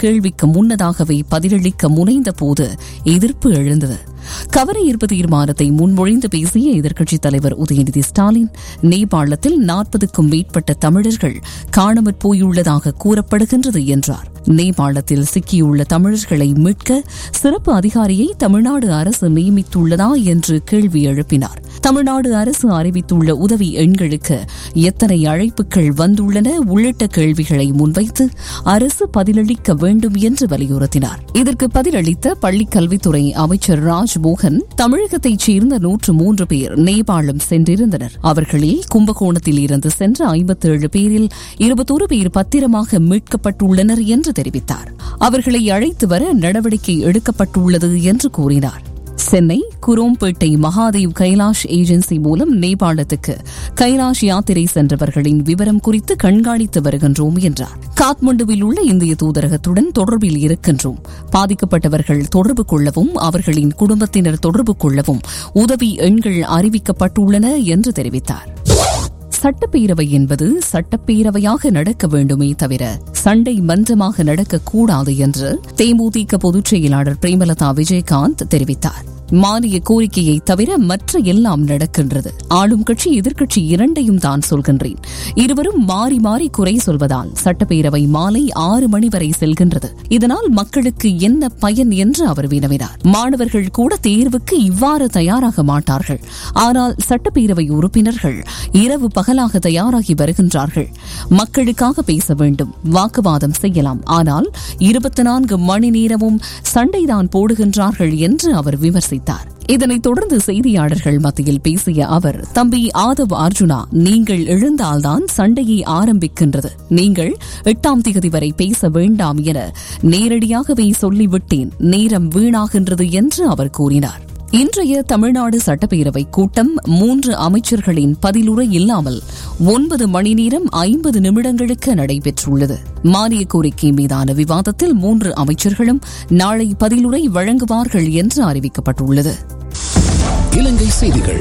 கேள்விக்கு முன்னதாகவே பதிலளிக்க முனைந்த போது எதிர்ப்பு எழுந்தது கவன ஈர்ப்பு தீர்மானத்தை முன்மொழிந்து பேசிய எதிர்க்கட்சித் தலைவர் உதயநிதி ஸ்டாலின் நேபாளத்தில் நாற்பதுக்கும் மேற்பட்ட தமிழர்கள் காணாமற் போயுள்ளதாக கூறப்படுகின்றது என்றார் நேபாளத்தில் சிக்கியுள்ள தமிழர்களை மீட்க சிறப்பு அதிகாரியை தமிழ்நாடு அரசு நியமித்துள்ளதா என்று கேள்வி எழுப்பினார் தமிழ்நாடு அரசு அறிவித்துள்ள உதவி எண்களுக்கு எத்தனை அழைப்புகள் வந்துள்ளன உள்ளிட்ட கேள்விகளை முன்வைத்து அரசு பதிலளிக்க வேண்டும் என்று வலியுறுத்தினார் இதற்கு பதிலளித்த பள்ளிக் கல்வித்துறை அமைச்சர் ராஜ்மோகன் தமிழகத்தைச் சேர்ந்த நூற்று மூன்று பேர் நேபாளம் சென்றிருந்தனர் அவர்களில் கும்பகோணத்தில் இருந்து சென்ற ஐம்பத்தேழு பேரில் இருபத்தொரு பேர் பத்திரமாக மீட்கப்பட்டுள்ளனர் என்று தெரிவித்தார் அவர்களை அழைத்து வர நடவடிக்கை எடுக்கப்பட்டுள்ளது என்று கூறினார் சென்னை குரோம்பேட்டை மகாதேவ் கைலாஷ் ஏஜென்சி மூலம் நேபாளத்துக்கு கைலாஷ் யாத்திரை சென்றவர்களின் விவரம் குறித்து கண்காணித்து வருகின்றோம் என்றார் காத்மண்டுவில் உள்ள இந்திய தூதரகத்துடன் தொடர்பில் இருக்கின்றோம் பாதிக்கப்பட்டவர்கள் தொடர்பு கொள்ளவும் அவர்களின் குடும்பத்தினர் தொடர்பு கொள்ளவும் உதவி எண்கள் அறிவிக்கப்பட்டுள்ளன என்று தெரிவித்தார் சட்டப்பேரவை என்பது சட்டப்பேரவையாக நடக்க வேண்டுமே தவிர சண்டை மன்றமாக நடக்கக்கூடாது என்று தேமுதிக பொதுச் செயலாளர் பிரேமலதா விஜயகாந்த் தெரிவித்தார் மானிய கோரிக்கையை தவிர மற்ற எல்லாம் நடக்கின்றது ஆளும் கட்சி எதிர்க்கட்சி இரண்டையும் தான் சொல்கின்றேன் இருவரும் மாறி மாறி குறை சொல்வதால் சட்டப்பேரவை மாலை ஆறு மணி வரை செல்கின்றது இதனால் மக்களுக்கு என்ன பயன் என்று அவர் வினவினார் மாணவர்கள் கூட தேர்வுக்கு இவ்வாறு தயாராக மாட்டார்கள் ஆனால் சட்டப்பேரவை உறுப்பினர்கள் இரவு பகலாக தயாராகி வருகின்றார்கள் மக்களுக்காக பேச வேண்டும் வாக்குவாதம் செய்யலாம் ஆனால் இருபத்தி நான்கு மணி நேரமும் சண்டைதான் போடுகின்றார்கள் என்று அவர் விமர்சித்தார் இதனைத் தொடர்ந்து செய்தியாளர்கள் மத்தியில் பேசிய அவர் தம்பி ஆதவ் அர்ஜுனா நீங்கள் எழுந்தால்தான் சண்டையை ஆரம்பிக்கின்றது நீங்கள் எட்டாம் தேதி வரை பேச வேண்டாம் என நேரடியாகவே சொல்லிவிட்டேன் நேரம் வீணாகின்றது என்று அவர் கூறினார் இன்றைய தமிழ்நாடு சட்டப்பேரவை கூட்டம் மூன்று அமைச்சர்களின் பதிலுரை இல்லாமல் ஒன்பது மணி நேரம் ஐம்பது நிமிடங்களுக்கு நடைபெற்றுள்ளது மானிய கோரிக்கை மீதான விவாதத்தில் மூன்று அமைச்சர்களும் நாளை பதிலுரை வழங்குவார்கள் என்று அறிவிக்கப்பட்டுள்ளது இலங்கை செய்திகள்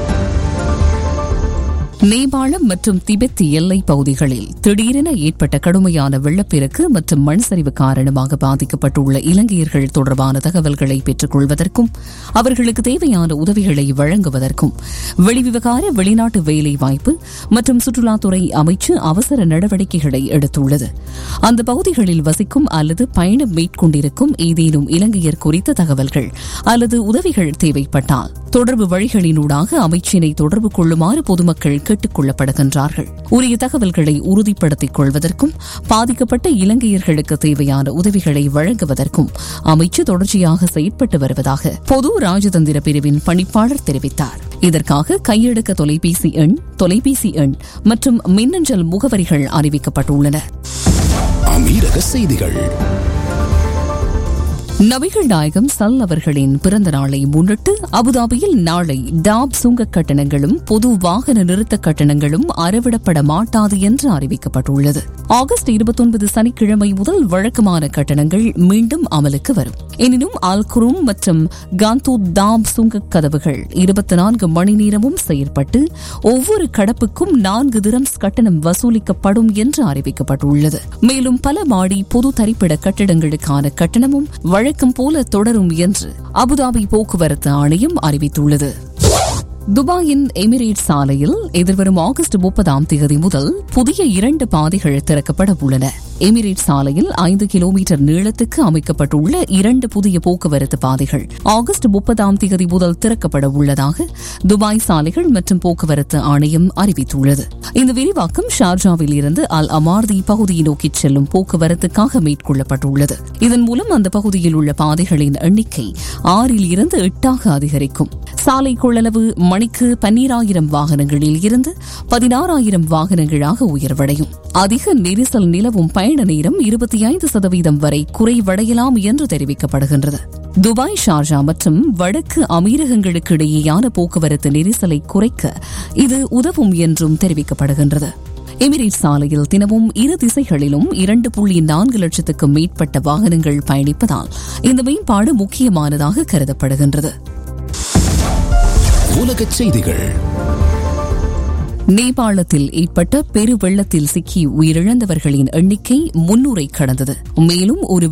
நேபாளம் மற்றும் திபெத் எல்லை பகுதிகளில் திடீரென ஏற்பட்ட கடுமையான வெள்ளப்பெருக்கு மற்றும் மண் சரிவு காரணமாக பாதிக்கப்பட்டுள்ள இலங்கையர்கள் தொடர்பான தகவல்களை பெற்றுக் கொள்வதற்கும் அவர்களுக்கு தேவையான உதவிகளை வழங்குவதற்கும் வெளிவிவகார வெளிநாட்டு வேலைவாய்ப்பு மற்றும் சுற்றுலாத்துறை அமைச்சு அவசர நடவடிக்கைகளை எடுத்துள்ளது அந்த பகுதிகளில் வசிக்கும் அல்லது பயணம் மேற்கொண்டிருக்கும் ஏதேனும் இலங்கையர் குறித்த தகவல்கள் அல்லது உதவிகள் தேவைப்பட்டால் தொடர்பு வழிகளினூடாக அமைச்சினை தொடர்பு கொள்ளுமாறு பொதுமக்கள் கேட்டுக் கொள்ளப்படுகின்றார்கள் உரிய தகவல்களை உறுதிப்படுத்திக் கொள்வதற்கும் பாதிக்கப்பட்ட இலங்கையர்களுக்கு தேவையான உதவிகளை வழங்குவதற்கும் அமைச்சு தொடர்ச்சியாக செயற்பட்டு வருவதாக பொது ராஜதந்திர பிரிவின் பணிப்பாளர் தெரிவித்தார் இதற்காக கையெடுக்க தொலைபேசி எண் தொலைபேசி எண் மற்றும் மின்னஞ்சல் முகவரிகள் அறிவிக்கப்பட்டுள்ளன அமீரக செய்திகள் நபிகள் நாயகம் சல் அவர்களின் பிறந்த நாளை முன்னிட்டு அபுதாபியில் நாளை டாப் சுங்க கட்டணங்களும் பொது வாகன நிறுத்த கட்டணங்களும் அறவிடப்பட மாட்டாது என்று அறிவிக்கப்பட்டுள்ளது ஆகஸ்ட் இருபத்தொன்பது சனிக்கிழமை முதல் வழக்கமான கட்டணங்கள் மீண்டும் அமலுக்கு வரும் எனினும் அல்குரும் மற்றும் காந்தூ தாப் சுங்க கதவுகள் இருபத்தி நான்கு மணி நேரமும் செயற்பட்டு ஒவ்வொரு கடப்புக்கும் நான்கு திரம்ஸ் கட்டணம் வசூலிக்கப்படும் என்று அறிவிக்கப்பட்டுள்ளது மேலும் பல மாடி பொது தரிப்பிட கட்டிடங்களுக்கான கட்டணமும் வழக்கம் போல தொடரும் என்று அபுதாபி போக்குவரத்து ஆணையம் அறிவித்துள்ளது துபாயின் எமிரேட் சாலையில் எதிர்வரும் ஆகஸ்ட் முப்பதாம் தேதி முதல் புதிய இரண்டு பாதைகள் திறக்கப்பட உள்ளன எமிரேட் சாலையில் ஐந்து கிலோமீட்டர் நீளத்துக்கு அமைக்கப்பட்டுள்ள இரண்டு புதிய போக்குவரத்து பாதைகள் ஆகஸ்ட் முப்பதாம் தேதி முதல் திறக்கப்பட உள்ளதாக துபாய் சாலைகள் மற்றும் போக்குவரத்து ஆணையம் அறிவித்துள்ளது இந்த விரிவாக்கம் ஷார்ஜாவில் இருந்து அல் அமார்தி பகுதியை நோக்கி செல்லும் போக்குவரத்துக்காக மேற்கொள்ளப்பட்டுள்ளது இதன் மூலம் அந்த பகுதியில் உள்ள பாதைகளின் எண்ணிக்கை ஆறில் இருந்து எட்டாக அதிகரிக்கும் சாலை கொள்ளளவு மணிக்கு பன்னீராயிரம் வாகனங்களில் இருந்து பதினாறாயிரம் வாகனங்களாக உயர்வடையும் அதிக நெரிசல் நிலவும் பயண நேரம் இருபத்தி ஐந்து சதவீதம் வரை குறைவடையலாம் என்று தெரிவிக்கப்படுகின்றது துபாய் ஷார்ஜா மற்றும் வடக்கு அமீரகங்களுக்கு இடையேயான போக்குவரத்து நெரிசலை குறைக்க இது உதவும் என்றும் தெரிவிக்கப்படுகின்றது எமிரேட் சாலையில் தினமும் இரு திசைகளிலும் இரண்டு புள்ளி நான்கு லட்சத்துக்கும் மேற்பட்ட வாகனங்கள் பயணிப்பதால் இந்த மேம்பாடு முக்கியமானதாக கருதப்படுகின்றது உலகச் செய்திகள் நேபாளத்தில் ஏற்பட்ட பெரு வெள்ளத்தில் சிக்கி உயிரிழந்தவர்களின் எண்ணிக்கை முன்னூரை கடந்தது மேலும் ஒரு